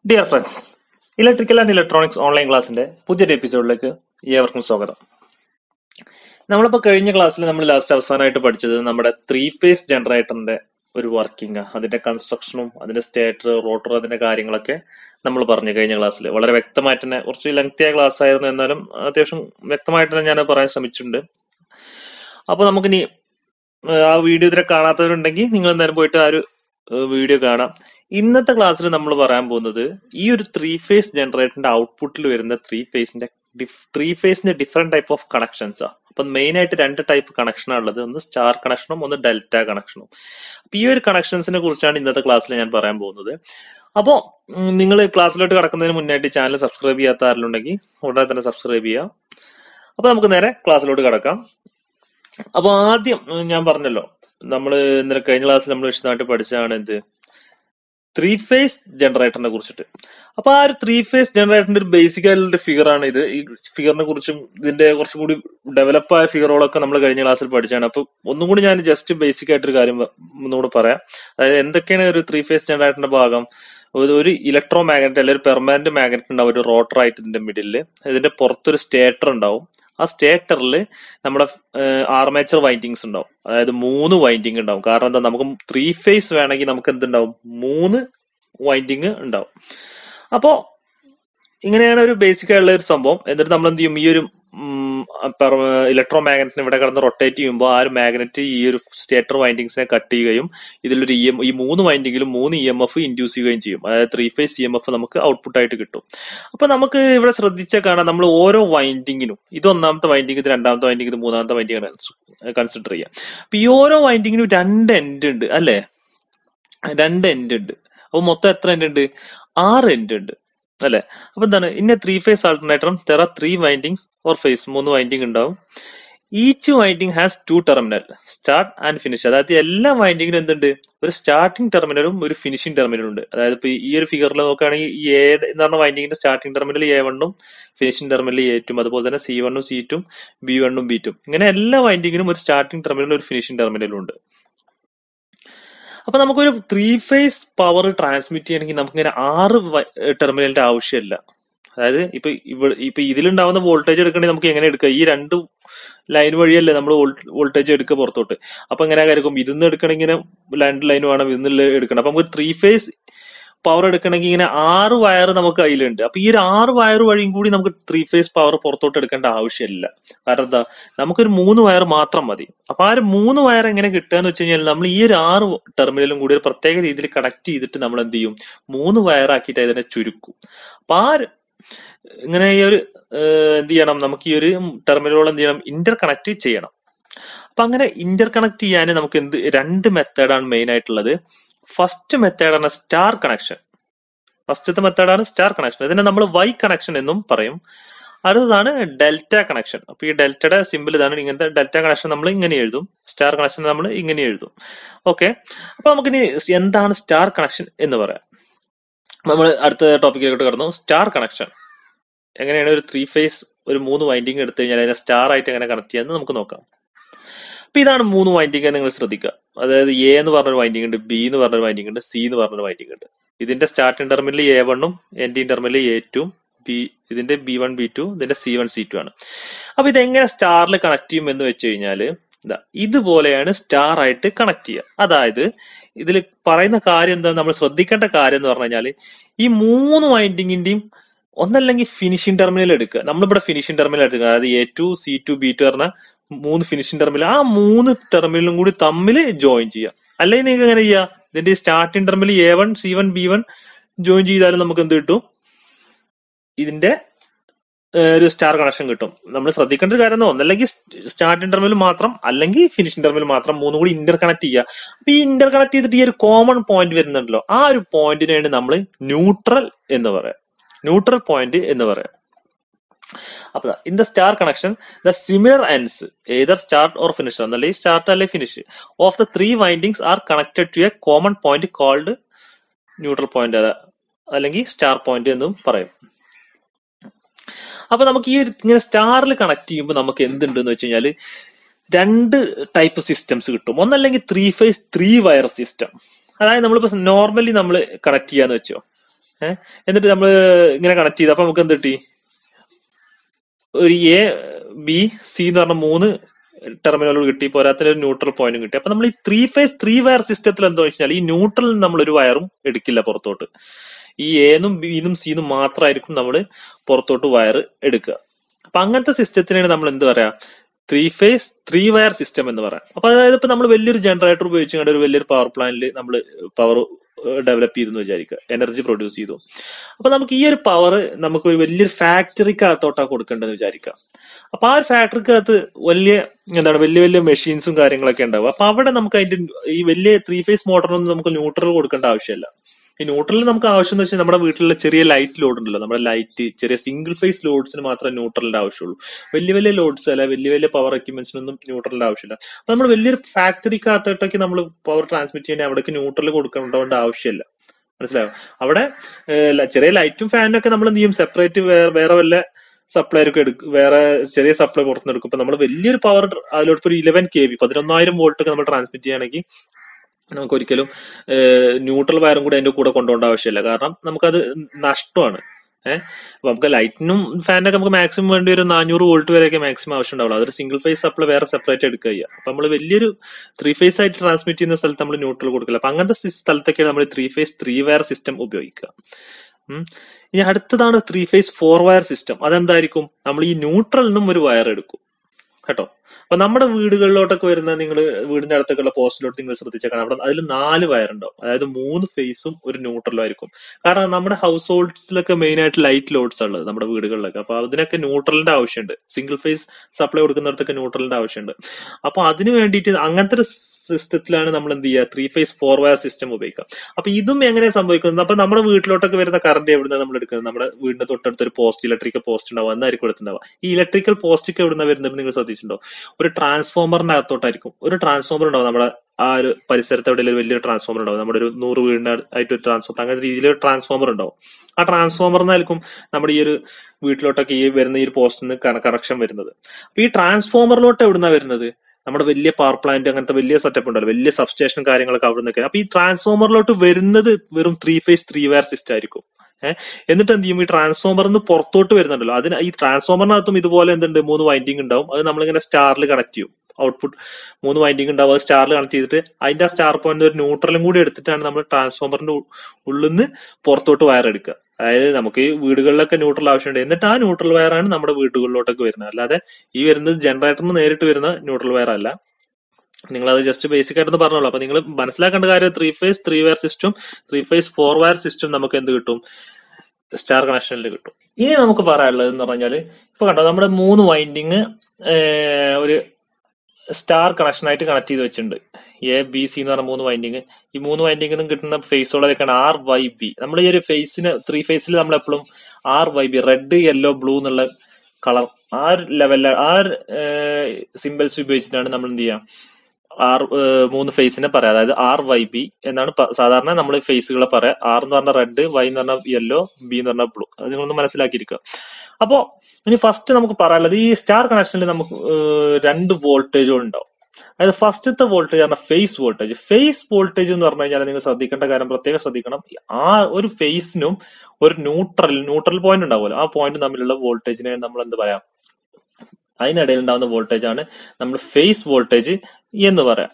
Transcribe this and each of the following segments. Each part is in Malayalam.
Dear friends electrical and electronics online ക്ലാസ്സിന്റെ പുതിയൊരു എപ്പിസോഡിലേക്ക് ഏവർക്കും സ്വാഗതം നമ്മളിപ്പോ കഴിഞ്ഞ ക്ലാസ്സിൽ നമ്മൾ ലാസ്റ്റ് അവസാനമായിട്ട് പഠിച്ചത് നമ്മുടെ ത്രീ ഫേസ് ജനറേറ്ററിന്റെ ഒരു വർക്കിംഗ് അതിന്റെ കൺസ്ട്രക്ഷനും അതിന്റെ സ്റ്റേറ്റർ റോട്ടർ അതിന്റെ കാര്യങ്ങളൊക്കെ നമ്മൾ പറഞ്ഞു കഴിഞ്ഞ ക്ലാസ്സിൽ വളരെ വ്യക്തമായിട്ട് തന്നെ കുറച്ച് ലെങ്തിയായ ക്ലാസ് ആയിരുന്നു എന്നാലും അത്യാവശ്യം വ്യക്തമായിട്ട് തന്നെ ഞാൻ പറയാൻ ശ്രമിച്ചിട്ടുണ്ട് അപ്പൊ നമുക്കിനി ഏഹ്, ആ വീഡിയോ ഇതിലെ കാണാത്തവരുണ്ടെങ്കിൽ നിങ്ങൾ എന്തായാലും പോയിട്ട് ആ ഒരു വീഡിയോ കാണാം ഇന്നത്തെ ക്ലാസ്സിൽ നമ്മൾ പറയാൻ പോകുന്നത് ഈ ഒരു ത്രീ ഫേസ് ജനറേറ്ററിന്റെ ഔട്ട്പുട്ടിൽ വരുന്ന ത്രീ ഫേസിന്റെ ത്രീ ഫേസിന്റെ ഡിഫറെന്റ് ടൈപ്പ് ഓഫ് കണക്ഷൻസ് ആ അപ്പൊ മെയിൻ ആയിട്ട് രണ്ട് ടൈപ്പ് കണക്ഷനാണ് ഉള്ളത് ഒന്ന് സ്റ്റാർ കണക്ഷനും ഒന്ന് ഡെൽറ്റ കണക്ഷനും അപ്പൊ ഈ ഒരു കണക്ഷൻസിനെ കുറിച്ചാണ് ഇന്നത്തെ ക്ലാസ്സിൽ ഞാൻ പറയാൻ പോകുന്നത് അപ്പോ നിങ്ങൾ ക്ലാസ്സിലോട്ട് കടക്കുന്നതിന് മുന്നായിട്ട് ചാനൽ സബ്സ്ക്രൈബ് ചെയ്യാത്ത ആരെങ്കിലും ഉടനെ തന്നെ സബ്സ്ക്രൈബ് ചെയ്യുക അപ്പൊ നമുക്ക് നേരെ ക്ലാസ്സിലോട്ട് കടക്കാം അപ്പൊ ആദ്യം ഉം, ഞാൻ പറഞ്ഞല്ലോ നമ്മള് ഇന്നലെ കഴിഞ്ഞ ക്ലാസ്സിൽ നമ്മൾ വിശദമായിട്ട് പഠിച്ചതാണ് എന്ത് ത്രീ ഫേസ് ജനറേറ്ററിനെ കുറിച്ചിട്ട് അപ്പൊ ആ ഒരു ത്രീ ഫേസ് ജനറേറ്ററിന്റെ ഒരു ബേസിക് ആയിട്ടുള്ള ഫിഗർ ആണ് ഇത് ഈ ഫിഗറിനെ കുറിച്ചും ഇതിന്റെ കുറച്ചും കൂടി ഡെവലപ്പ് ആയ ഫിഗറുകളൊക്കെ നമ്മൾ കഴിഞ്ഞ ക്ലാസ്സിൽ പഠിച്ചാണ് അപ്പൊ ഒന്നും കൂടി ഞാൻ ജസ്റ്റ് ബേസിക് ആയിട്ടൊരു കാര്യം വ- ഒന്നുകൂടി പറയാം അതായത് എന്തൊക്കെയാണ് ഒരു ത്രീ ഫേസ് ജനറേറ്ററിന്റെ ഭാഗം ഒരു ഒരു ഇലക്ട്രോ മാഗ്നറ്റ് അല്ലെങ്കിൽ ഒരു പെർമനന്റ് മാഗ്നറ്റ് ഉണ്ടാവും ഒരു റോട്ടർ ആയിട്ട് ഇതിന്റെ മിഡില് ഇതിന്റെ പുറത്തൊരു സ്റ്റേറ്റർ ഉണ്ടാവും ആ സ്റ്റേറ്ററിൽ നമ്മുടെ ആർമേച്ചർ വൈൻഡിങ്സ് ഉണ്ടാവും അതായത് മൂന്ന് വൈൻഡിങ് ഉണ്ടാവും കാരണം എന്താ നമുക്ക് ത്രീ ഫേസ് വേണമെങ്കിൽ നമുക്ക് എന്തുണ്ടാവും മൂന്ന് വൈൻഡിങ് ഉണ്ടാവും അപ്പോ ഇങ്ങനെയാണ് ഒരു ബേസിക് ആയിട്ടുള്ള ഒരു സംഭവം എന്നിട്ട് നമ്മൾ എന്ത് ചെയ്യും ഈ ഒരു ഇലക്ട്രോ മാഗ്നറ്റിനെ ഇവിടെ കിടന്ന് റൊട്ടേറ്റ് ചെയ്യുമ്പോൾ ആ ഒരു മാഗ്നറ്റ് ഈ ഒരു സ്റ്റേറ്റർ വൈൻഡിങ്സിനെ കട്ട് ചെയ്യുകയും ഇതിലൊരു ഇ എം ഈ മൂന്ന് വൈൻഡിങ്ങിലും മൂന്ന് ഇ എം എഫ് ഇൻഡ്യൂസ് ചെയ്യുകയും ചെയ്യും അതായത് three phase E M F നമുക്ക് ഔട്ട്പുട്ട് ആയിട്ട് കിട്ടും അപ്പൊ നമുക്ക് ഇവിടെ ശ്രദ്ധിച്ചാൽ കാണാം നമ്മൾ ഓരോ വൈൻഡിങ്ങിനും ഇത് ഒന്നാമത്തെ വൈൻഡിങ് ഇത് രണ്ടാമത്തെ വൈൻഡിങ് ഇത് മൂന്നാമത്തെ വൈൻഡിങ് കൺസിഡർ ചെയ്യാം അപ്പൊ ഈ ഓരോ വൈൻഡിങ്ങിനും രണ്ട് എൻഡ് ഉണ്ട് അല്ലെ രണ്ട് എൻഡ് ഉണ്ട് അപ്പൊ മൊത്തം എത്ര എൻഡ് ഉണ്ട് ആറ് എൻഡ് ഉണ്ട് അല്ലെ അപ്പൊ എന്താണ് ഇന്ന ത്രീ ഫേസ് ആൾട്ടർനേറ്ററും there are three windings or phase മൂന്ന് വൈൻഡിങ് ഉണ്ടാവും each winding has two terminal start and finish അതായത് എല്ലാ വൈൻഡിങ്ങിനും എന്തുണ്ട് ഒരു സ്റ്റാർട്ടിംഗ് ടെർമിനലും ഒരു ഫിനിഷിംഗ് ടെർമിനലും ഉണ്ട് അതായത് ഇപ്പൊ ഈ ഒരു ഫിഗറിൽ നോക്കുകയാണെങ്കിൽ ഈ എ എന്ന് പറഞ്ഞ വൈൻഡിങ്ങിന്റെ സ്റ്റാർട്ടിംഗ് ടെർമിനൽ എ വണ്ണും ഫിനിഷിംഗ് ടെർമിനൽ എ ടും അതുപോലെ തന്നെ സി വണ്ണും സി ടും ബി വണ്ണും ബി ടും ഇങ്ങനെ എല്ലാ വൈൻഡിങ്ങിനും ഒരു സ്റ്റാർട്ടിംഗ് ടെർമിനലും ഒരു ഫിനിഷിംഗ് ടെർമിനലും ഉണ്ട് അപ്പൊ നമുക്കൊരു ത്രീ ഫേസ് പവർ ട്രാൻസ്മിറ്റ് ചെയ്യണമെങ്കിൽ നമുക്ക് ഇങ്ങനെ ആറ് ടെർമിനലിന്റെ ആവശ്യമില്ല അതായത് ഇപ്പൊ ഇവിടെ ഇപ്പൊ ഇതിലുണ്ടാവുന്ന വോൾട്ടേജ് എടുക്കണമെങ്കിൽ നമുക്ക് എങ്ങനെ എടുക്കാം ഈ രണ്ട് ലൈൻ വഴിയല്ലേ നമ്മൾ വോൾട്ടേജ് എടുക്കുക പുറത്തോട്ട് അപ്പൊ എങ്ങനെ ആയിരിക്കും ഇതിന്ന് എടുക്കണമെങ്കിൽ ഇങ്ങനെ രണ്ട് ലൈൻ വേണം ഇതിന്ന് എടുക്കണം അപ്പൊ നമുക്ക് ത്രീ ഫേസ് പവർ എടുക്കണമെങ്കിൽ ഇങ്ങനെ ആറ് വയർ നമുക്ക് കയ്യിലുണ്ട് അപ്പൊ ഈ ഒരു ആറ് വയർ വഴിയും കൂടി നമുക്ക് ത്രീ ഫേസ് പവർ പുറത്തോട്ട് എടുക്കേണ്ട ആവശ്യമില്ല കാരണം എന്താ നമുക്കൊരു മൂന്ന് വയർ മാത്രം മതി അപ്പൊ ആ ഒരു മൂന്ന് വയർ എങ്ങനെ കിട്ടുക എന്ന് വെച്ച് കഴിഞ്ഞാൽ നമ്മൾ ഈ ഒരു ആറ് ടെർമിനലും കൂടി ഒരു പ്രത്യേക രീതിയിൽ കണക്ട് ചെയ്തിട്ട് നമ്മൾ എന്ത് ചെയ്യും മൂന്ന് വയർ ആക്കിയിട്ട് അതിനെ ചുരുക്കും അപ്പൊ ആ ഒരു ഇങ്ങനെ ഈ ഒരു ഏഹ്, എന്ത് ചെയ്യണം നമുക്ക് ഈ ഒരു ടെർമിനലുകൾ എന്ത് ചെയ്യണം ഇന്റർ കണക്ട് ചെയ്യണം അപ്പൊ അങ്ങനെ ഇന്റർ കണക്ട് ചെയ്യാൻ നമുക്ക് എന്ത് രണ്ട് മെത്തേഡാണ് മെയിൻ ആയിട്ടുള്ളത് ഫസ്റ്റ് മെത്തേഡാണ് സ്റ്റാർ കണക്ഷൻ ഫസ്റ്റത്തെ മെത്തേഡാണ് സ്റ്റാർ കണക്ഷൻ ഇതിനെ നമ്മൾ വൈ കണക്ഷൻ എന്നും പറയും അടുത്തതാണ് ഡെൽറ്റ കണക്ഷൻ അപ്പൊ ഈ ഡെൽറ്റയുടെ സിമ്പിൾ ഇതാണ് ഇങ്ങനത്തെ ഡെൽറ്റ കണക്ഷൻ നമ്മൾ ഇങ്ങനെ എഴുതും സ്റ്റാർ കണക്ഷൻ നമ്മൾ ഇങ്ങനെ എഴുതും ഓക്കെ അപ്പൊ നമുക്കിനി എന്താണ് സ്റ്റാർ കണക്ഷൻ എന്ന് പറയാം നമ്മൾ അടുത്ത ടോപ്പിക്കിലോട്ട് കടന്നു സ്റ്റാർ കണക്ഷൻ എങ്ങനെയാണ് ഒരു ത്രീ ഫേസ് ഒരു മൂന്ന് വൈൻഡിങ് എടുത്തു കഴിഞ്ഞാൽ അതിനെ സ്റ്റാർ ആയിട്ട് എങ്ങനെ കണക്ട് ചെയ്യാന്ന് നമുക്ക് നോക്കാം അപ്പൊ ഇതാണ് മൂന്ന് വൈൻഡിങ് നിങ്ങൾ ശ്രദ്ധിക്കുക അതായത് എ എന്ന് പറഞ്ഞൊരു വൈൻഡിങ് ഉണ്ട് ബി എന്ന് പറഞ്ഞൊരു വൈൻഡിങ് ഉണ്ട് സി എന്ന് പറഞ്ഞൊരു വൈൻഡിങ് ഉണ്ട് ഇതിന്റെ സ്റ്റാർട്ടിംഗ് ടെർമിനൽ എ വണ്ണും എൻഡിങ് ടെർമിനൽ എ ടും ബി ഇതിന്റെ ബി വൺ ബി ടു ഇതിന്റെ സി വൺ സി ടു ആണ് അപ്പൊ ഇതെങ്ങനെ സ്റ്റാറിൽ കണക്ട് ചെയ്യും എന്ന് വെച്ച് കഴിഞ്ഞാല് ഇതാ ഇതുപോലെയാണ് സ്റ്റാർ ആയിട്ട് കണക്ട് ചെയ്യുക അതായത് ഇതിൽ പറയുന്ന കാര്യം എന്താ നമ്മൾ ശ്രദ്ധിക്കേണ്ട കാര്യം എന്ന് പറഞ്ഞു കഴിഞ്ഞാല് ഈ മൂന്ന് വൈൻഡിങ്ങിന്റെയും ഒന്നല്ലെങ്കിൽ ഫിനിഷിംഗ് ടെർമിനൽ എടുക്കുക നമ്മളിവിടെ ഫിനിഷിംഗ് ടെർമിനൽ എടുക്കുക അതായത് A two C two B two പറഞ്ഞ മൂന്ന് ഫിനിഷിംഗ് ടെർമിനൽ ആ മൂന്ന് ടെർമിനലും കൂടി തമ്മിൽ ജോയിൻ ചെയ്യാം അല്ലെങ്കിൽ നിങ്ങൾക്ക് എങ്ങനെ ചെയ്യാം ഇതിന്റെ starting terminal A one C one B one join ചെയ്താലും നമുക്ക് എന്ത് കിട്ടും ഇതിന്റെ ഏഹ്, ഒരു സ്റ്റാർ കണക്ഷൻ കിട്ടും നമ്മൾ ശ്രദ്ധിക്കേണ്ട ഒരു കാര്യം എന്ന് ഒന്നല്ലെങ്കിൽ സ്റ്റാർട്ടിംഗ് ടെർമിനൽ മാത്രം അല്ലെങ്കിൽ ഫിനിഷിംഗ് ടെർമിനൽ മാത്രം മൂന്നും കൂടി ഇന്റർ കണക്ട് ചെയ്യുക അപ്പൊ ഈ ഇന്റർ കണക്ട് ചെയ്തിട്ട് ഈ ഒരു കോമൺ പോയിന്റ് വരുന്നുണ്ടല്ലോ ആ ഒരു പോയിന്റിനെയാണ് നമ്മൾ ന്യൂട്രൽ എന്ന് പറയാം ന്യൂട്രൽ പോയിന്റ് എന്ന് പറയാം അപ്പൊ in the star connection the similar ends either start or finish എന്നല്ലെങ്കിൽ സ്റ്റാർട്ട് അല്ലെങ്കിൽ finish of the three windings are connected to a common point called neutral point അല്ലെങ്കിൽ സ്റ്റാർ പോയിന്റ് എന്നും പറയും അപ്പൊ നമുക്ക് ഈ ഒരു ഇങ്ങനെ സ്റ്റാറിൽ കണക്ട് ചെയ്യുമ്പോൾ നമുക്ക് എന്തുണ്ട് എന്ന് വെച്ച് കഴിഞ്ഞാൽ രണ്ട് ടൈപ്പ് സിസ്റ്റംസ് കിട്ടും ഒന്നല്ലെങ്കിൽ three phase three wire system അതായത് നമ്മളിപ്പോ നോർമലി നമ്മൾ കണക്ട് ചെയ്യാന്ന് വെച്ചോ ഏഹ് എന്നിട്ട് നമ്മൾ ഇങ്ങനെ കണക്ട് ചെയ്ത് അപ്പൊ നമുക്ക് എന്ത് കിട്ടി ഒരു എ ബി സി എന്ന് പറഞ്ഞ മൂന്ന് ടെർമിനലുകൾ കിട്ടി പോരാത്തിന് ഒരു ന്യൂട്രൽ പോയിന്റും കിട്ടി അപ്പൊ നമ്മൾ ഈ ത്രീ ഫേസ് ത്രീ വയർ സിസ്റ്റത്തിൽ എന്താ വെച്ചാൽ ഈ ന്യൂട്രലിൽ നമ്മൾ ഒരു വയറും എടുക്കില്ല പുറത്തോട്ട് ഈ എന്നും ബിന്നും സിന്നും മാത്രമായിരിക്കും നമ്മൾ പുറത്തോട്ട് വയർ എടുക്കുക അപ്പൊ അങ്ങനത്തെ സിസ്റ്റത്തിനാണ് നമ്മൾ എന്ത് പറയാ three phase three wire system എന്ന് പറയാം അപ്പൊ അതായത് ഇപ്പൊ നമ്മൾ വലിയൊരു ജനറേറ്റർ ഉപയോഗിച്ചുകൊണ്ട് ഒരു വലിയൊരു പവർ പ്ലാന്റിൽ നമ്മൾ പവർ ഡെവലപ്പ് ചെയ്തെന്ന് വിചാരിക്കുക എനർജി പ്രൊഡ്യൂസ് ചെയ്തു അപ്പൊ നമുക്ക് ഈ ഒരു പവർ നമുക്ക് ഒരു വലിയൊരു ഫാക്ടറിക്കകത്തോട്ടാ കൊടുക്കേണ്ടതെന്ന് വിചാരിക്കാം അപ്പൊ ആ ഒരു ഫാക്ടറിക്കകത്ത് വലിയ എന്താണ് വലിയ വലിയ മെഷീൻസും കാര്യങ്ങളൊക്കെ ഉണ്ടാവും അപ്പൊ അവിടെ നമുക്ക് അതിന്റെ ഈ വലിയ ത്രീ ഫേസ് മോട്ടറിനൊന്നും നമുക്ക് ന്യൂട്രൽ കൊടുക്കേണ്ട ആവശ്യമില്ല ഈ ന്യൂട്രലിൽ നമുക്ക് ആവശ്യം എന്ന് വെച്ചാൽ നമ്മുടെ വീട്ടിലുള്ള ചെറിയ ലൈറ്റ് ലോഡ് ഉണ്ടല്ലോ നമ്മുടെ ലൈറ്റ് ചെറിയ സിംഗിൾ ഫേസ് ലോഡ്സിന് മാത്രമേ ന്യൂട്രലിന്റെ ആവശ്യമുള്ളൂ വലിയ വലിയ ലോഡ്സ് അല്ല വലിയ വലിയ പവർ എക്യുപ്മെന്റ്സിനൊന്നും ന്യൂട്രലിന്റെ ആവശ്യമില്ല അപ്പൊ നമ്മൾ വലിയൊരു ഫാക്ടറിക്കകത്തോട്ടേക്ക് നമ്മൾ പവർ ട്രാൻസ്മിറ്റ് ചെയ്യാൻ അവിടേക്ക് ന്യൂട്രൽ കൊടുക്കേണ്ട ആവശ്യമില്ല മനസ്സിലായോ അവിടെ ഏഹ്, ല- ചെറിയ ലൈറ്റും ഫാനും ഒക്കെ നമ്മൾ എന്ത് ചെയ്യും സെപ്പറേറ്റ് വേറെ വല്ല സപ്ലൈർക്ക് എടുക്കും വേറെ ചെറിയ സപ്ലൈ പുറത്തുനിന്ന് എടുക്കും ഇപ്പൊ നമ്മൾ വലിയൊരു പവർ അതിലോട്ട് ഒരു ഇലവൻ കെ വി പതിനൊന്നായിരം വോൾട്ട് ഒക്കെ നമ്മൾ ട്രാൻസ്മിറ്റ് ചെയ്യണമെങ്കിൽ നമുക്ക് ഒരിക്കലും ന്യൂട്രൽ വയറും കൂടി അതിന്റെ കൂടെ കൊണ്ടുപോകേണ്ട ആവശ്യമില്ല കാരണം നമുക്കത് നഷ്ടമാണ് ഏഹ് അപ്പൊ നമുക്ക് ലൈറ്റിനും ഫാനൊക്കെ നമുക്ക് മാക്സിമം വേണ്ടി ഒരു നാനൂറ് വോൾട്ട് വരെയൊക്കെ മാക്സിമം ആവശ്യം ഉണ്ടാവുള്ളൂ അതൊരു സിംഗിൾ ഫേസ് സപ്ലൈ വേറെ സെപ്പറേറ്റ് എടുക്കുക ചെയ്യുക അപ്പൊ നമ്മൾ വലിയൊരു ത്രീ ഫേസ് ആയിട്ട് ട്രാൻസ്മിറ്റ് ചെയ്യുന്ന സ്ഥലത്ത് നമ്മൾ ന്യൂട്രൽ കൊടുക്കില്ല അപ്പൊ അങ്ങനത്തെ സി- സ്ഥലത്തൊക്കെയാണ് നമ്മൾ three phase three wire system ഉപയോഗിക്കുക ഉം. ഇനി അടുത്തതാണ് three phase four wire system അതെന്തായിരിക്കും നമ്മൾ ഈ ന്യൂട്രൽ നിന്നും ഒരു വയർ എടുക്കും കേട്ടോ അപ്പൊ നമ്മുടെ വീടുകളിലോട്ടൊക്കെ വരുന്ന നിങ്ങൾ വീടിന്റെ അടുത്തൊക്കെയുള്ള പോസ്റ്റിലോട്ട് നിങ്ങൾ ശ്രദ്ധിച്ചേക്കണം അവിടെ അതിൽ നാല് വയർ ഉണ്ടാവും അതായത് മൂന്ന് ഫേസും ഒരു ന്യൂട്രലും ആയിരിക്കും കാരണം നമ്മുടെ ഹൗസ് ഹോൾഡ്സിലൊക്കെ മെയിൻ ആയിട്ട് ലൈറ്റ് ലോഡ്സ് ഉള്ളത് നമ്മുടെ വീടുകളിലൊക്കെ അപ്പൊ അതിനൊക്കെ ന്യൂട്രലിന്റെ ആവശ്യമുണ്ട് സിംഗിൾ ഫേസ് സപ്ലൈ കൊടുക്കുന്നിടത്തൊക്കെ ന്യൂട്രലിന്റെ ആവശ്യമുണ്ട് അപ്പൊ അതിന് വേണ്ടിയിട്ട് അങ്ങനത്തെ ഒരു സിസ്റ്റത്തിലാണ് നമ്മൾ എന്ത് ചെയ്യുക three phase four wire system ഉപയോഗിക്കുക അപ്പൊ ഇതും എങ്ങനെ സംഭവിക്കുന്നത് അപ്പൊ നമ്മുടെ വീട്ടിലോട്ടൊക്കെ വരുന്ന കറണ്ട് എവിടുന്ന നമ്മൾ എടുക്കുന്നത് നമ്മുടെ വീടിന്റെ തൊട്ടടുത്ത് ഒരു പോസ്റ്റ് ഇലക്ട്രിക്കൽ പോസ്റ്റ് ഉണ്ടാവും എന്നായിരിക്കും എടുത്തുണ്ടാവുക ഈ ഇലക്ട്രിക്കൽ പോസ്റ്റ് ഒക്കെ എവിടുന്ന വരുന്നത് നിങ്ങൾ ശ്രദ്ധിച്ചിട്ടുണ്ടോ ഒരു ട്രാൻസ്ഫോമറിന്റെ അകത്തോട്ടായിരിക്കും ഒരു ട്രാൻസ്ഫോമർ ഉണ്ടാവും നമ്മുടെ ആ ഒരു പരിസരത്ത് എവിടെയെങ്കിലും ഒരു വലിയൊരു ട്രാൻസ്ഫോമർ ഉണ്ടാവും നമ്മുടെ ഒരു നൂറ് വീടിന് ആയിട്ട് ഒരു ട്രാൻസ്ഫോമർ അങ്ങനത്തെ രീതിയിൽ ഒരു ട്രാൻസ്ഫോമർ ഉണ്ടാവും ആ ട്രാൻസ്ഫോമറിനായിരിക്കും നമ്മുടെ ഈ ഒരു വീട്ടിലോട്ടൊക്കെ ഈ വരുന്ന ഈ ഒരു പോസ്റ്റിൽ നിന്ന് കണക്ഷൻ വരുന്നത് അപ്പൊ ഈ ട്രാൻസ്ഫോമറിലോട്ട് എവിടുന്ന വരുന്നത് നമ്മുടെ വലിയ പവർ പ്ലാന്റ് അങ്ങനത്തെ വലിയ സെറ്റപ്പ് ഉണ്ടല്ലോ വലിയ സബ്സ്റ്റേഷൻ കാര്യങ്ങളൊക്കെ അവിടെ നിന്നൊക്കെ അപ്പൊ ഈ ട്രാൻസ്ഫോമറിലോട്ട് വരുന്നത് വെറും three phase three wire system ആയിരിക്കും ഏഹ് എന്നിട്ട് എന്ത് ചെയ്യും ഈ ട്രാൻസ്ഫോമറിൽ നിന്ന് പുറത്തോട്ട് വരുന്നുണ്ടല്ലോ അതിന് ഈ ട്രാൻസ്ഫോമറിനകത്തും ഇതുപോലെ എന്തുണ്ട് മൂന്ന് വൈൻഡിങ് ഉണ്ടാവും അത് നമ്മളിങ്ങനെ സ്റ്റാറിൽ കണക്ട് ചെയ്യും ഔട്ട്പുട്ട് മൂന്ന് വൈൻഡിങ് ഉണ്ടാവും അത് സ്റ്റാറിൽ കണക്ട് ചെയ്തിട്ട് അതിന്റെ ആ സ്റ്റാർ പോയിന്റ് ഒരു ന്യൂട്രലും കൂടി എടുത്തിട്ടാണ് നമ്മൾ ട്രാൻസ്ഫോമറിന്റെ ഉള്ളിൽ നിന്ന് പുറത്തോട്ട് വയർ എടുക്കുക അതായത് നമുക്ക് ഈ വീടുകളിലൊക്കെ ന്യൂട്രൽ ആവശ്യമുണ്ട് എന്നിട്ട് ആ ന്യൂട്രൽ വയറാണ് നമ്മുടെ വീടുകളിലോട്ടൊക്കെ വരുന്നത് അല്ലാതെ ഈ വരുന്നത് ജനറേറ്ററിന് നേരിട്ട് വരുന്ന ന്യൂട്രൽ വയർ അല്ല നിങ്ങൾ അത് ജസ്റ്റ് ബേസിക് ആയിട്ടൊന്ന് പറഞ്ഞോളൂ അപ്പൊ നിങ്ങൾ മനസ്സിലാക്കേണ്ട കാര്യം three phase three wire system three phase four wire system നമുക്ക് എന്ത് കിട്ടും സ്റ്റാർ കണക്ഷനിൽ കിട്ടും ഇനി നമുക്ക് പറയാനുള്ളത് എന്ന് പറഞ്ഞാല് ഇപ്പൊ കണ്ടോ നമ്മുടെ മൂന്ന് വൈൻഡിങ് ഒരു സ്റ്റാർ കണക്ഷൻ ആയിട്ട് കണക്ട് ചെയ്ത് വെച്ചിട്ടുണ്ട് എ ബി സി എന്ന് പറഞ്ഞ മൂന്ന് വൈൻഡിങ് ഈ മൂന്ന് വൈൻഡിങ്ങിൽ നിന്നും കിട്ടുന്ന ഫേസുകളൊക്കെയാണ് ആർ വൈ ബി നമ്മൾ ഈ ഒരു ഫേസിന് ത്രീ ഫേസിൽ നമ്മൾ എപ്പോഴും R Y B red yellow blue എന്നുള്ള കളർ ആ ഒരു ലെവലിൽ ആ ഒരു സിമ്പിൾസ് ഉപയോഗിച്ചിട്ടാണ് നമ്മൾ എന്ത് ചെയ്യുക ആർ ഏഹ് മൂന്ന് ഫേസിനെ പറയാം അതായത് ആർ വൈ ബി എന്നാണ് പ- സാധാരണ നമ്മൾ ഫേസുകളെ പറയാം ആർ എന്ന് പറഞ്ഞ റെഡ് വൈ എന്ന് പറഞ്ഞ യെല്ലോ ബി എന്ന് പറഞ്ഞ ബ്ലൂ അത് നിങ്ങളൊന്ന് മനസ്സിലാക്കിയിരിക്കുക അപ്പോ ഇനി ഫസ്റ്റ് നമുക്ക് പറയാനുള്ളത് ഈ സ്റ്റാർ കണക്ഷനിൽ നമുക്ക് ഏഹ് രണ്ട് വോൾട്ടേജുകൾ ഉണ്ടാവും അതായത് ഫസ്റ്റത്തെ വോൾട്ടേജ് പറഞ്ഞാൽ ഫേസ് വോൾട്ടേജ് ഫേസ് വോൾട്ടേജ് എന്ന് പറഞ്ഞു കഴിഞ്ഞാൽ നിങ്ങൾ ശ്രദ്ധിക്കേണ്ട കാര്യം പ്രത്യേകം ശ്രദ്ധിക്കണം ആ ഒരു ഫേസിനും ഒരു ന്യൂട്രൽ ന്യൂട്രൽ പോയിന്റ് ഉണ്ടാവുമല്ലോ ആ പോയിന്റ് തമ്മിലുള്ള വോൾട്ടേജിനെ നമ്മൾ എന്ത് പറയാം അതിനിടയിൽ ഉണ്ടാകുന്ന വോൾട്ടേജ് ആണ് നമ്മൾ ഫേസ് വോൾട്ടേജ് എന്ന് പറയാം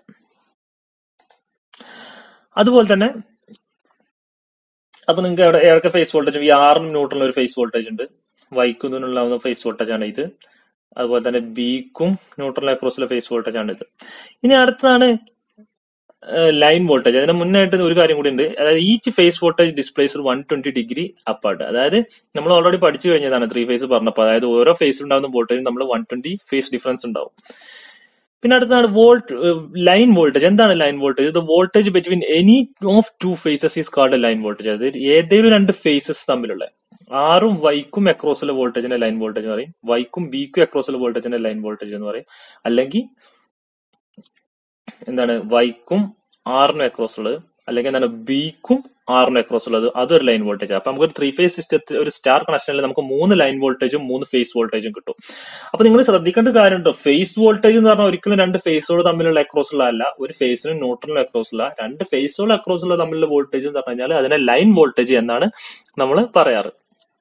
അതുപോലെ തന്നെ അപ്പൊ നിങ്ങൾക്ക് എവിടെ ഏതൊക്കെ ഫേസ് വോൾട്ടേജ് ഈ ആറിനും ന്യൂട്രലിനും ഒരു ഫേസ് വോൾട്ടേജ് ഉണ്ട് വൈക്കും ഇതിനുണ്ടാവുന്ന ഫേസ് വോൾട്ടേജ് ആണ് ഇത് അതുപോലെ തന്നെ ബിക്കും ന്യൂട്രൽ അക്രോസിലെ ഫേസ് വോൾട്ടേജ് ആണ് ഇത് ഇനി അടുത്തതാണ് ലൈൻ വോൾട്ടേജ് അതിന് മുന്നായിട്ട് ഒരു കാര്യം കൂടി ഉണ്ട് അതായത് each phase voltage displace one twenty degree apart അതായത് നമ്മൾ ഓൾറെഡി പഠിച്ചു കഴിഞ്ഞതാണ് ത്രീ ഫേസ് പറഞ്ഞപ്പോൾ അതായത് ഓരോ ഫേസിൽ ഉണ്ടാകുന്ന വോൾട്ടേജ് നമ്മൾ വൺ ട്വന്റി ഫേസ് ഡിഫറൻസ് ഉണ്ടാവും പിന്നെ അടുത്താണ് വോൾട്ട് ലൈൻ വോൾട്ടേജ് എന്താണ് line voltage the voltage between any of two phases is called line voltage അതായത് ഏതെങ്കിലും രണ്ട് ഫേസസ് തമ്മിലുള്ള ആറും വൈക്കും അക്രോസിലെ വോൾട്ടേജിന്റെ ലൈൻ വോൾട്ടേജ് എന്ന് പറയും വൈക്കും ബിക്കും അക്രോസിലെ വോൾട്ടേജിന്റെ ലൈൻ വോൾട്ടേജ് എന്ന് പറയും അല്ലെങ്കിൽ എന്താണ് വൈക്കും ആറിനും അക്രോസ് ഉള്ളത് അല്ലെങ്കിൽ എന്താണ് ബിക്കും ആറിനും അക്രോസ് ഉള്ളത് അതൊരു ലൈൻ വോൾട്ടേജ് അപ്പൊ നമുക്ക് ഒരു ത്രീ ഫേസ് സിസ്റ്റത്തിൽ ഒരു സ്റ്റാർ കണക്ഷനിൽ നമുക്ക് മൂന്ന് ലൈൻ വോൾട്ടേജും മൂന്ന് ഫേസ് വോൾട്ടേജും കിട്ടും അപ്പൊ നിങ്ങൾ ശ്രദ്ധിക്കേണ്ട കാര്യമുണ്ടോ ഫേസ് വോൾട്ടേജ് എന്ന് പറഞ്ഞാൽ ഒരിക്കലും രണ്ട് ഫേസുകൾ തമ്മിലുള്ള അക്രോസ് ഉള്ള അല്ല ഒരു ഫേസിനും ന്യൂട്രലിനും അക്രോസ് ഉള്ള രണ്ട് ഫേസുകൾ അക്രോസ് ഉള്ള തമ്മിലുള്ള വോൾട്ടേജ് എന്ന് പറഞ്ഞു കഴിഞ്ഞാൽ അതിനെ ലൈൻ വോൾട്ടേജ് എന്നാണ് നമ്മൾ പറയാറ്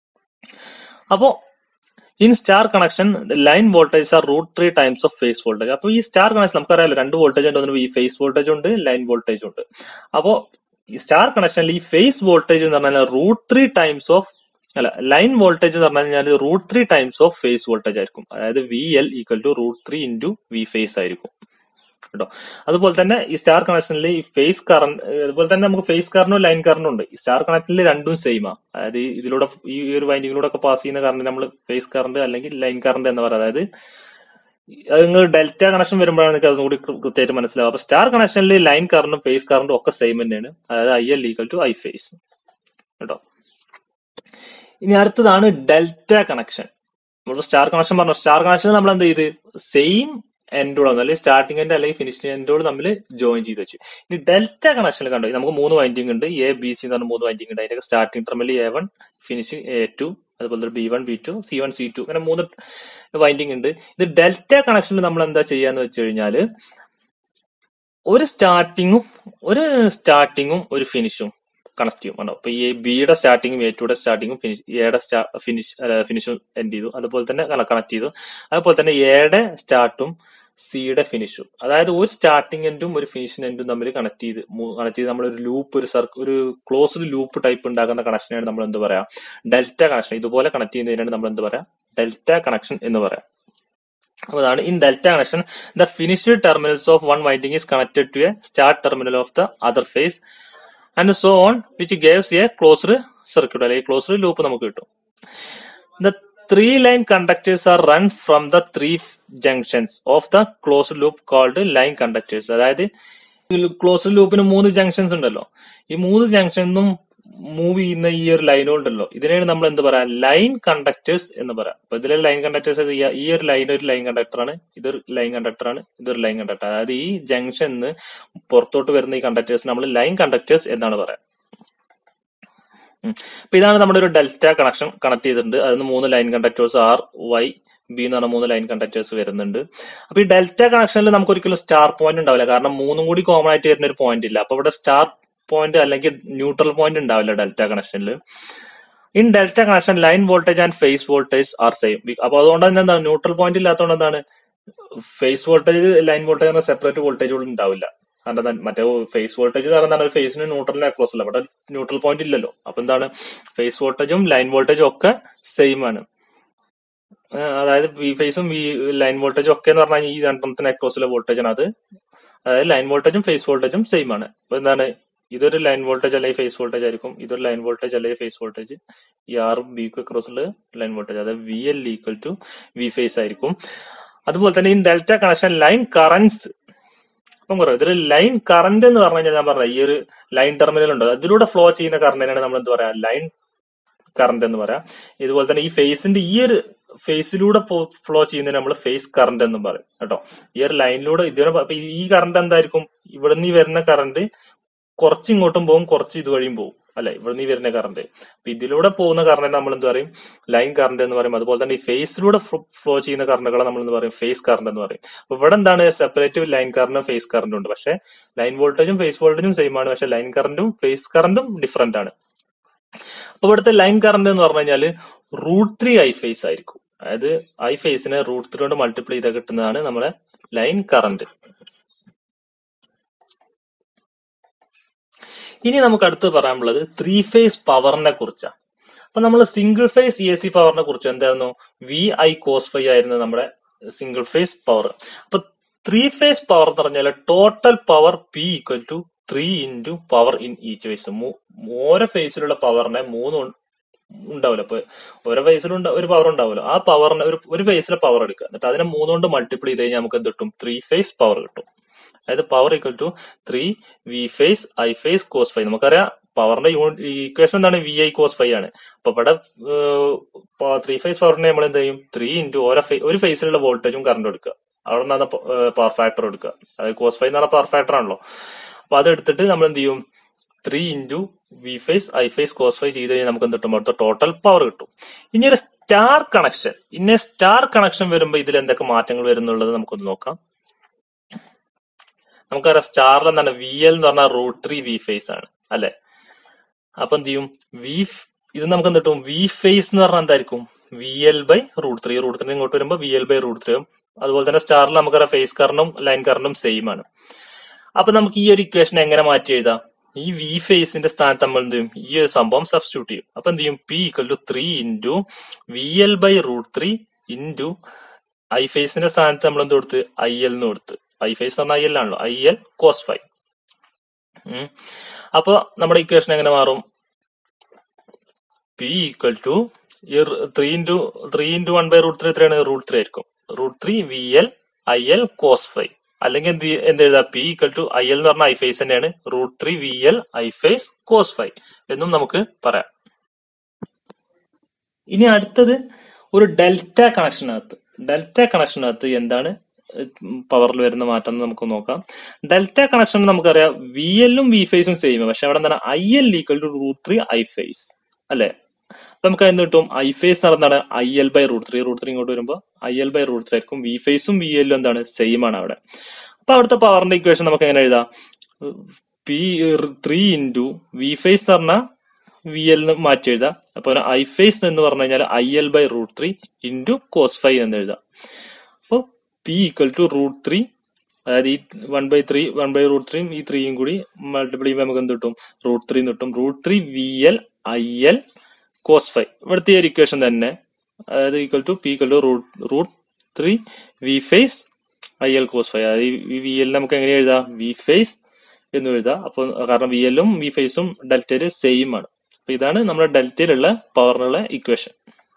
അപ്പോ in star connection line voltage are root three times of phase voltage അപ്പൊ ഈ സ്റ്റാർ കണക്ഷൻ നമുക്കറിയാലോ രണ്ട് വോൾട്ടേജ് ഉണ്ട് ഒന്ന് ഈ ഫേസ് വോൾട്ടേജ് ഉണ്ട് ലൈൻ വോൾട്ടേജ് ഉണ്ട് അപ്പോ ഈ സ്റ്റാർ കണക്ഷനിൽ ഈ ഫേസ് വോൾട്ടേജ് എന്ന് പറഞ്ഞാൽ റൂട്ട് ത്രീ ടൈംസ് ഓഫ് അല്ല ലൈൻ വോൾട്ടേജ് എന്ന് പറഞ്ഞു കഴിഞ്ഞാൽ root three times of phase voltage ആയിരിക്കും അതായത് V L equal to root three into V phase ആയിരിക്കും കേട്ടോ അതുപോലെ തന്നെ ഈ സ്റ്റാർ കണക്ഷനിൽ ഈ ഫേസ് കറണ്ട് അതുപോലെ തന്നെ നമുക്ക് ഫേസ് കറണ്ടും ലൈൻ കറണ്ടും ഉണ്ട് ഈ സ്റ്റാർ കണക്ഷനിൽ രണ്ടും സെയിമാ അതായത് ഈ ഇതിലൂടെ ഈ ഒരു വൈൻഡിങ്ങിലൂടെ ഒക്കെ പാസ് ചെയ്യുന്ന കറണ്ട് നമ്മൾ ഫേസ് കറണ്ട് അല്ലെങ്കിൽ ലൈൻ കറണ്ട് എന്ന് പറയുന്നത് അതായത് അത് നിങ്ങൾ ഡെൽറ്റ കണക്ഷൻ വരുമ്പോഴാണ് നിങ്ങൾക്ക് അതും കൂടി കൃ- കൃത്യമായിട്ട് മനസ്സിലാവും അപ്പൊ സ്റ്റാർ കണക്ഷനിൽ ലൈൻ കറണ്ടും ഫേസ് കറണ്ടും ഒക്കെ സെയിം തന്നെയാണ് അതായത് I L equal to I phase കേട്ടോ ഇനി അടുത്തതാണ് ഡെൽറ്റ കണക്ഷൻ നമ്മൾ സ്റ്റാർ കണക്ഷൻ പറഞ്ഞു സ്റ്റാർ കണക്ഷൻ നമ്മൾ എന്ത് ചെയ്ത് സെയിം എൻഡോട് അല്ലെങ്കിൽ സ്റ്റാർട്ടിംഗ് എൻഡ് അല്ലെങ്കിൽ ഫിനിഷിംഗ് എൻഡോട് നമ്മൾ ജോയിൻ ചെയ്ത് വെച്ചു ഇനി ഡെൽറ്റ കണക്ഷനിൽ കണ്ടു നമുക്ക് മൂന്ന് വൈൻഡിങ് ഉണ്ട് എ ബി സി എന്ന് പറഞ്ഞ മൂന്ന് വൈൻഡിങ് ഉണ്ട് അതിന്റെ starting terminal A one finish A two അതുപോലെ B one B two C one C two അങ്ങനെ മൂന്ന് വൈൻഡിങ് ഉണ്ട് ഇത് ഡെൽറ്റ കണക്ഷനിൽ നമ്മൾ എന്താ ചെയ്യാന്ന് വെച്ച് കഴിഞ്ഞാല് ഒരു സ്റ്റാർട്ടിങ്ങും ഒരു സ്റ്റാർട്ടിങ്ങും ഒരു ഫിനിഷും കണക്ട് ചെയ്യും കണ്ടോ അപ്പൊ ഈ ബിയുടെ സ്റ്റാർട്ടിങ്ങും എ ടുയുടെ സ്റ്റാർട്ടിങ്ങും ഫിനിഷ് എയുടെ ഫിനിഷ് ഫിനിഷും എൻഡ് ചെയ്തു അതുപോലെ തന്നെ കണക്ട് ചെയ്തു അതുപോലെ തന്നെ എയുടെ സ്റ്റാർട്ടും സിയുടെ ഫിനിഷും അതായത് ഒരു സ്റ്റാർട്ടിംഗ് എൻഡും ഒരു ഫിനിഷിംഗ് എൻഡും തമ്മിൽ കണക്ട് ചെയ്ത് കണക്ട് ചെയ്ത് നമ്മൾ ഒരു ലൂപ്പ് ഒരു സർക്കിൾ ഒരു ക്ലോസ്ഡ് ലൂപ്പ് ടൈപ്പ് ഉണ്ടാക്കുന്ന കണക്ഷനാണ് നമ്മൾ എന്ത് പറയാം ഡെൽറ്റ കണക്ഷൻ ഇതുപോലെ കണക്ട് ചെയ്യുന്നതിനാണ് നമ്മൾ എന്ത് പറയാം ഡെൽറ്റ കണക്ഷൻ എന്ന് പറയാം അപ്പൊ അതാണ് in delta connection the finished terminals of one winding is connected to a start terminal of the other phase and so on which gaves a closed circuit അല്ലെങ്കിൽ ക്ലോസ്ഡ് ലൂപ്പ് നമുക്ക് കിട്ടും the three line conductors are run from the three junctions of the closed loop called line conductors അതായത് ക്ലോസ്ഡ് ലൂപ്പിന് മൂന്ന് ജംഗ്ഷൻസ് ഉണ്ടല്ലോ ഈ മൂന്ന് ജംഗ്ഷനും മൂവ് ചെയ്യുന്ന ഈ ഒരു ലൈനും ഉണ്ടല്ലോ ഇതിനെയാണ് നമ്മൾ എന്ത് പറയാ ലൈൻ കണ്ടക്ടേഴ്സ് എന്ന് പറയാം അപ്പൊ ഇതിലെ ലൈൻ കണ്ടക്ടേഴ്സ് ഈ ഒരു ലൈൻ ഒരു ലൈൻ കണ്ടക്ടറാണ് ഇതൊരു ലൈൻ കണ്ടക്ടറാണ് ഇതൊരു ലൈൻ കണ്ടക്ടർ അതായത് ഈ ജംഗ്ഷനിന്ന് പുറത്തോട്ട് വരുന്ന ഈ കണ്ടക്ടേഴ്സ് നമ്മൾ ലൈൻ കണ്ടക്ടേഴ്സ് എന്നാണ് പറയാം ഉം. അപ്പൊ ഇതാണ് നമ്മുടെ ഒരു ഡെൽറ്റ കണക്ഷൻ കണക്ട് ചെയ്തിട്ടുണ്ട് അതിന് മൂന്ന് line conductors R Y B എന്ന് പറഞ്ഞ മൂന്ന് ലൈൻ കണ്ടക്ടേഴ്സ് വരുന്നുണ്ട് അപ്പൊ ഈ ഡെൽറ്റ കണക്ഷനിൽ നമുക്ക് ഒരിക്കലും സ്റ്റാർ പോയിന്റ് ഉണ്ടാവില്ല കാരണം മൂന്നും കൂടി കോമൺ ആയിട്ട് വരുന്ന ഒരു പോയിന്റ് ഇല്ല അപ്പൊ ഇവിടെ സ്റ്റാർ പോയിന്റ് അല്ലെങ്കിൽ ന്യൂട്രൽ പോയിന്റ് ഉണ്ടാവില്ല ഡെൽറ്റ കണക്ഷനിൽ in delta connection line voltage and phase voltage are same അപ്പൊ അതുകൊണ്ട് തന്നെ എന്താണ് ന്യൂട്രൽ പോയിന്റ് ഇല്ലാത്തതുകൊണ്ട് എന്താണ് phase voltage line voltage separate വോൾട്ടേജുകൾ ഉണ്ടാവില്ല കാരണം എന്താ- മറ്റേ ഫേസ് വോൾട്ടേജ് എന്ന് പറയുന്നത് ഒരു ഫേസിന് ന്യൂട്രലിന് അക്രോസ് അല്ല ഇവിടെ ന്യൂട്രൽ പോയിന്റ് ഇല്ലല്ലോ അപ്പൊ എന്താണ് ഫേസ് വോൾട്ടേജും ലൈൻ വോൾട്ടേജും ഒക്കെ സെയിം ആണ് ഏഹ് അതായത് വി ഫേസും വി ലൈൻ വോൾട്ടേജും ഒക്കെ എന്ന് പറഞ്ഞാൽ ഈ രണ്ടെണ്ണത്തിന് അക്രോസിലെ വോൾട്ടേജ് ആണ് അത് അതായത് ലൈൻ വോൾട്ടേജും ഫേസ് വോൾട്ടേജും സെയിം ആണ് അപ്പൊ എന്താണ് ഇതൊരു ലൈൻ വോൾട്ടേജ് അല്ലെങ്കിൽ ഫേസ് വോൾട്ടേജ് ആയിരിക്കും ഇതൊരു ലൈൻ വോൾട്ടേജ് അല്ലെങ്കിൽ ഫേസ് വോൾട്ടേജ് ഈ ആറും ബിക്കും അക്രോസ് ഉള്ള ലൈൻ വോൾട്ടേജ് അതായത് V L equal to V phase ആയിരിക്കും അതുപോലെ തന്നെ ഈ ഡെൽറ്റ കണക്ഷൻ ലൈൻ കറൻസ് അപ്പം പറയാം ഇതൊരു ലൈൻ കറന്റ് എന്ന് പറഞ്ഞു കഴിഞ്ഞാൽ ഞാൻ പറഞ്ഞ ഈ ഒരു ലൈൻ ടെർമിനൽ ഉണ്ട് അതിലൂടെ ഫ്ലോ ചെയ്യുന്ന കറണ്ടിനാണ് നമ്മൾ എന്ത് പറയാ ലൈൻ കറന്റ് എന്ന് പറയാം ഇതുപോലെ തന്നെ ഈ ഫേസിന്റെ ഈ ഒരു ഫേസിലൂടെ ഫ്ലോ ചെയ്യുന്നതിന് നമ്മൾ ഫേസ് കറന്റ് എന്നും പറയും കേട്ടോ ഈ ഒരു ലൈനിലൂടെ ഇതിനെ അപ്പൊ ഈ കറന്റ് എന്തായിരിക്കും ഇവിടെ നിന്ന് ഈ വരുന്ന കറന്റ് കുറച്ച് ഇങ്ങോട്ടും പോകും കുറച്ച് ഇതുവഴിയും പോകും അല്ലെ ഇവിടെ നിന്ന് ഈ വരുന്ന കറന്റ് അപ്പൊ ഇതിലൂടെ പോകുന്ന കറണ്ട് നമ്മൾ എന്ത് പറയും ലൈൻ കറണ്ട് എന്ന് പറയും അതുപോലെ തന്നെ ഈ ഫേസിലൂടെ ഫ്ലോ ചെയ്യുന്ന കറണ്ടുകളെ നമ്മൾ എന്ത് പറയും ഫേസ് കറണ്ട് എന്ന് പറയും അപ്പൊ ഇവിടെ എന്താണ് സെപ്പറേറ്റ് ലൈൻ കറണ്ടും ഫേസ് കറണ്ടും ഉണ്ട് പക്ഷെ ലൈൻ വോൾട്ടേജും ഫേസ് വോൾട്ടേജും സെയിം ആണ് പക്ഷെ ലൈൻ കറണ്ടും ഫേസ് കറണ്ടും ഡിഫറെന്റ് ആണ് അപ്പൊ ഇവിടുത്തെ ലൈൻ കറണ്ട് എന്ന് പറഞ്ഞു കഴിഞ്ഞാൽ റൂട്ട് ത്രീ ഐ ഫേസ് ആയിരിക്കും അതായത് ഐ ഫേസിനെ റൂട്ട് ത്രീ കൊണ്ട് മൾട്ടിപ്ലൈ ചെയ്താൽ കിട്ടുന്നതാണ് നമ്മുടെ ലൈൻ കറണ്ട് ഇനി നമുക്ക് അടുത്ത് പറയാനുള്ളത് ത്രീ ഫേസ് പവറിനെ കുറിച്ചാണ് അപ്പൊ നമ്മൾ സിംഗിൾ ഫേസ് എ സി പവറിനെ കുറിച്ച് എന്തായിരുന്നു വി ഐ കോസ് ഫൈ ആയിരുന്നു നമ്മുടെ സിംഗിൾ ഫേസ് പവർ അപ്പൊ ത്രീ ഫേസ് പവർ എന്ന് പറഞ്ഞാൽ total power P equal to three into power in each phase ഓരോ ഫേസിലുള്ള പവറിനെ മൂന്ന് ഉ- ഉണ്ടാവില്ല അപ്പൊ ഓരോ ഫേസിലും ഒരു പവർ ഉണ്ടാവുമല്ലോ ആ പവറിനെ ഒരു ഒരു ഫേസിലെ പവർ എടുക്കുക എന്നിട്ട് അതിനെ മൂന്ന് കൊണ്ട് മൾട്ടിപ്ലൈ ചെയ്ത് കഴിഞ്ഞാൽ നമുക്ക് എന്ത് കിട്ടും ത്രീ ഫേസ് പവർ കിട്ടും അതായത് power equal to three V phase I phase cos five നമുക്കറിയാം പവറിന്റെ ഇക്വേഷൻ എന്താണ് വി ഐ കോസ് ഫൈവ് ആണ് അപ്പൊ ഇവിടെ ത്രീ ഫേസ് പവറിനെ നമ്മൾ എന്ത് ചെയ്യും ത്രീ ഇൻറ്റു ഓരോ ഫേ- ഒരു ഫേസിലുള്ള വോൾട്ടേജും കറണ്ട് എടുക്കുക അവിടെ നിന്നാണ് പവർ ഫാക്ടർ എടുക്കുക അതായത് കോസ് ഫൈവ് എന്ന് പറഞ്ഞ പവർ ഫാക്ടർ ആണല്ലോ അപ്പൊ അത് എടുത്തിട്ട് നമ്മൾ എന്ത് ചെയ്യും three into V phase I phase cos five ചെയ്ത് കഴിഞ്ഞാൽ നമുക്ക് എന്ത് കിട്ടും അടുത്ത ടോട്ടൽ പവർ കിട്ടും ഇനി ഒരു സ്റ്റാർ കണക്ഷൻ ഇനി സ്റ്റാർ കണക്ഷൻ വരുമ്പോൾ ഇതിൽ എന്തൊക്കെ മാറ്റങ്ങൾ വരുന്നുള്ളത് നമുക്കൊന്ന് നോക്കാം നമുക്കറിയാം സ്റ്റാറിൽ എന്താണ് വി എൽ എന്ന് പറഞ്ഞാൽ റൂട്ട് ത്രീ വി ഫേസ് ആണ് അല്ലെ അപ്പൊ എന്ത് ചെയ്യും വി ഇത് നമുക്ക് എന്ത് കിട്ടും വി ഫേസ് എന്ന് പറഞ്ഞാൽ എന്തായിരിക്കും V L by root three root three ഇങ്ങോട്ട് വരുമ്പോൾ V L by root three അതുപോലെ തന്നെ സ്റ്റാറിൽ നമുക്കറിയാം ഫേസ് കറണ്ടും ലൈൻ കറണ്ടും സെയിം ആണ് അപ്പൊ നമുക്ക് ഈ ഒരു ഇക്വേഷൻ എങ്ങനെ മാറ്റി എഴുതാം ഈ വി ഫേസിന്റെ സ്ഥാനത്ത് നമ്മൾ എന്ത് ചെയ്യും ഈ ഒരു സംഭവം സബ്സ്റ്റിറ്റ്യൂട്ട് ചെയ്യും അപ്പൊ എന്ത് ചെയ്യും P equal to three into V L by root three into I ഫേസിന്റെ സ്ഥാനത്ത് നമ്മൾ എന്ത് കൊടുത്ത് ഐ എൽ എന്ന് കൊടുത്ത് ഐ ഫേസ് പറഞ്ഞാൽ ഐ എൽ ആണല്ലോ ഐ എൽ കോസ് ഫൈവ് അപ്പൊ നമ്മുടെ ഇക്വേഷൻ എങ്ങനെ മാറും P equal to three into three into one by root three എത്രയാണ് റൂട്ട് ത്രീ ആയിരിക്കും root three V L I L cos five അല്ലെങ്കിൽ എന്ത് ചെയ്യ- എന്ത് എഴുതാം P equal to I L എന്ന് പറഞ്ഞ ഐ ഫേസ് തന്നെയാണ് root three V L I phase cos five എന്നും നമുക്ക് പറയാം ഇനി അടുത്തത് ഒരു ഡെൽറ്റ കണക്ഷനകത്ത് ഡെൽറ്റ കണക്ഷനകത്ത് എന്താണ് പവറിൽ വരുന്ന മാറ്റം എന്ന് നമുക്ക് നോക്കാം ഡെൽറ്റ കണക്ഷൻ നമുക്കറിയാം വി എല്ലും വി ഫേസും സെയിം പക്ഷെ അവിടെ എന്താണ് I L equal to root three I phase അല്ലെ അപ്പൊ നമുക്ക് എന്ത് കിട്ടും ഐ ഫേസ് നടന്നാണ് I L by root three root three ഇങ്ങോട്ട് വരുമ്പോൾ I L by root three ആയിരിക്കും വി ഫേസും വി എല്ലും എന്താണ് സെയിം ആണ് അവിടെ അപ്പൊ അവിടുത്തെ പവറിന്റെ ഇക്വേഷൻ നമുക്ക് എങ്ങനെ എഴുതാം P three into V phase എന്ന് പറഞ്ഞാൽ വി എൽ മാറ്റി എഴുതാം അപ്പൊ ഐ ഫേസ് എന്ന് പറഞ്ഞു കഴിഞ്ഞാൽ I L by root three into cos five എന്ന് എഴുതാം അപ്പോൾ P equal to root three അതായത് ഈ one by three one by root ത്രീയും ഈ ത്രീയും കൂടി മൾട്ടിപ്ലൈ ചെയ്യുമ്പോൾ നമുക്ക് എന്ത് കിട്ടും റൂട്ട് ത്രീ കിട്ടും root three V L I L cos five ഇവിടുത്തെ ഒരു ഇക്വേഷൻ തന്നെ അതായത് equal to P equal to root root three V phase I L cos five അതായത് ഈ വി എൽ നമുക്ക് എങ്ങനെ എഴുതാം വി ഫേസ് എന്ന് എഴുതാം അപ്പോൾ കാരണം വി എല്ലും വി ഫേസും ഡെൽറ്റയില് സെയിം ആണ് അപ്പൊ ഇതാണ് നമ്മുടെ ഡെൽറ്റയിലുള്ള പവറിനുള്ള ഇക്വേഷൻ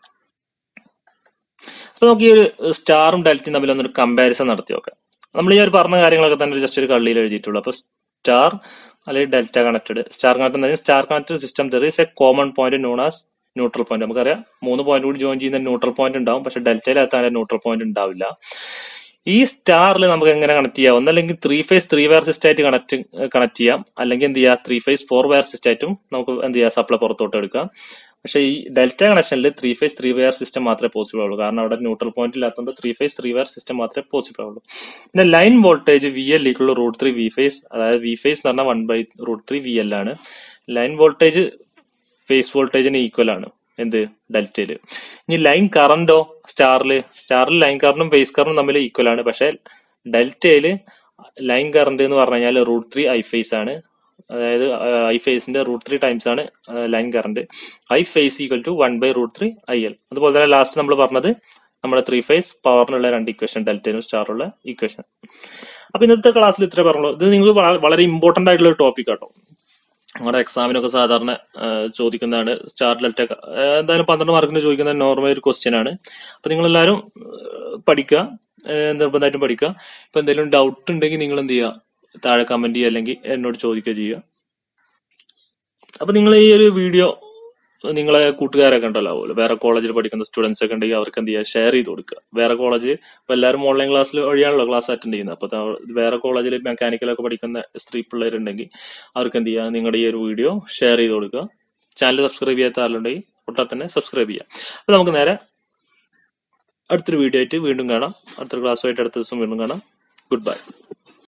അപ്പൊ നമുക്ക് ഈ ഒരു സ്റ്റാറും ഡെൽറ്റയും തമ്മിൽ ഒന്നൊരു കമ്പാരിസൺ നടത്തി നോക്കാം നമ്മൾ ഈ ഒരു പറഞ്ഞ കാര്യങ്ങളൊക്കെ തന്നെ ജസ്റ്റ് ഒരു കള്ളിയിൽ എഴുതിയിട്ടുള്ളൂ അപ്പൊ സ്റ്റാർ അല്ലെങ്കിൽ delta connected star connected star connected system there is a common point known as neutral point നമുക്കറിയാം മൂന്ന് പോയിന്റ് കൂടി ജോയിൻ ചെയ്യുന്ന ന്യൂട്രൽ പോയിന്റ് ഉണ്ടാവും പക്ഷെ ഡെൽറ്റയിലകത്ത് ന്യൂട്രൽ പോയിന്റ് ഉണ്ടാവില്ല ഈ സ്റ്റാറിൽ നമുക്ക് എങ്ങനെ കണക്ട് ചെയ്യാം ഒന്നല്ലെങ്കിൽ three phase three wire system ആയിട്ട് കണക്ട് കണക്ട് ചെയ്യാം അല്ലെങ്കിൽ എന്ത് ചെയ്യാം three phase four wire system ആയിട്ടും നമുക്ക് എന്ത് ചെയ്യാം സപ്ലൈ പുറത്തോട്ട് എടുക്കാം പക്ഷെ ഈ ഡെൽറ്റ കണക്ഷനിൽ three phase three wire system മാത്രമേ പോസിബിൾ ആവുള്ളൂ കാരണം അവിടെ ന്യൂട്രൽ പോയിന്റ് ഇല്ലാത്തതുകൊണ്ട് three phase three wire system മാത്രമേ പോസിബിൾ ആവുള്ളൂ പിന്നെ line voltage V L equal root three V phase അതായത് വി ഫേസ് എന്ന് പറഞ്ഞാൽ one by root three V L ആണ് ലൈൻ വോൾട്ടേജ് ഫേസ് വോൾട്ടേജിന് ഈക്വൽ ആണ് എന്ത് ഡെൽറ്റയില് ഇനി ലൈൻ കറന്റോ സ്റ്റാറില് സ്റ്റാറിൽ ലൈൻ കറണ്ടും ഫേസ് കറണ്ടും തമ്മിൽ ഈക്വൽ ആണ് പക്ഷെ ഡെൽറ്റയില് ലൈൻ കറന്റ് എന്ന് പറഞ്ഞു കഴിഞ്ഞാൽ റൂട്ട് ത്രീ ഐ ഫേസ് ആണ് അതായത് ഐ ഫേസിന്റെ റൂട്ട് ത്രീ ടൈംസ് ആണ് line current I phase equal to one by root three I L അതുപോലെ തന്നെ ലാസ്റ്റ് നമ്മൾ പറഞ്ഞത് നമ്മുടെ ത്രീ ഫേസ് പവറിനുള്ള രണ്ട് ഇക്വേഷൻ ഡെൽറ്റയിലും സ്റ്റാറുള്ള ഇക്വേഷൻ അപ്പൊ ഇന്നത്തെ ക്ലാസ്സിൽ ഇത്രേ പറഞ്ഞുള്ളൂ ഇത് നിങ്ങൾ വളരെ ഇമ്പോർട്ടന്റ് ആയിട്ടുള്ള ഒരു ടോപ്പിക് ആട്ടോ നമ്മുടെ എക്സാമിനൊക്കെ സാധാരണ ആ, ചോദിക്കുന്നതാണ് സ്റ്റാർ ഡെൽറ്റ ആ, എന്തായാലും പന്ത്രണ്ട് മാർക്കിന് ചോദിക്കുന്ന നോർമൽ ഒരു ക്വസ്റ്റ്യൻ ആണ് അപ്പൊ നിങ്ങൾ എല്ലാവരും പഠിക്കുക ആ, നിർബന്ധമായിട്ടും പഠിക്കുക ഇപ്പൊ എന്തെങ്കിലും ഡൗട്ട് ഉണ്ടെങ്കിൽ നിങ്ങൾ എന്ത് ചെയ്യുക താഴെ കമന്റ് ചെയ്യുക അല്ലെങ്കിൽ എന്നോട് ചോദിക്കുക ചെയ്യുക അപ്പൊ നിങ്ങൾ ഈ ഒരു വീഡിയോ നിങ്ങളെ കൂട്ടുകാരൊക്കെ ഉണ്ടല്ലോ വേറെ കോളേജിൽ പഠിക്കുന്ന സ്റ്റുഡൻസ് ഒക്കെ ഉണ്ടെങ്കിൽ അവർക്ക് എന്ത് ചെയ്യുക ഷെയർ ചെയ്ത് കൊടുക്കുക വേറെ കോളേജ് ഇപ്പൊ എല്ലാവരും ഓൺലൈൻ ക്ലാസ്സിൽ വഴിയാണല്ലോ ക്ലാസ് അറ്റൻഡ് ചെയ്യുന്നത് അപ്പൊ ത- വേറെ കോളേജിൽ മെക്കാനിക്കലൊക്കെ പഠിക്കുന്ന സ്ത്രീ പിള്ളേരുണ്ടെങ്കിൽ അവർക്ക് എന്ത് ചെയ്യുക നിങ്ങളുടെ ഈ ഒരു വീഡിയോ ഷെയർ ചെയ്ത് കൊടുക്കുക ചാനൽ സബ്സ്ക്രൈബ് ചെയ്യാത്ത ആളുണ്ടെങ്കിൽ ഉടനെ തന്നെ സബ്സ്ക്രൈബ് ചെയ്യാം അപ്പൊ നമുക്ക് നേരെ അടുത്തൊരു വീഡിയോ ആയിട്ട് വീണ്ടും കാണാം അടുത്തൊരു ക്ലാസ്സുമായിട്ട് അടുത്ത ദിവസം വീണ്ടും കാണാം ഗുഡ് ബൈ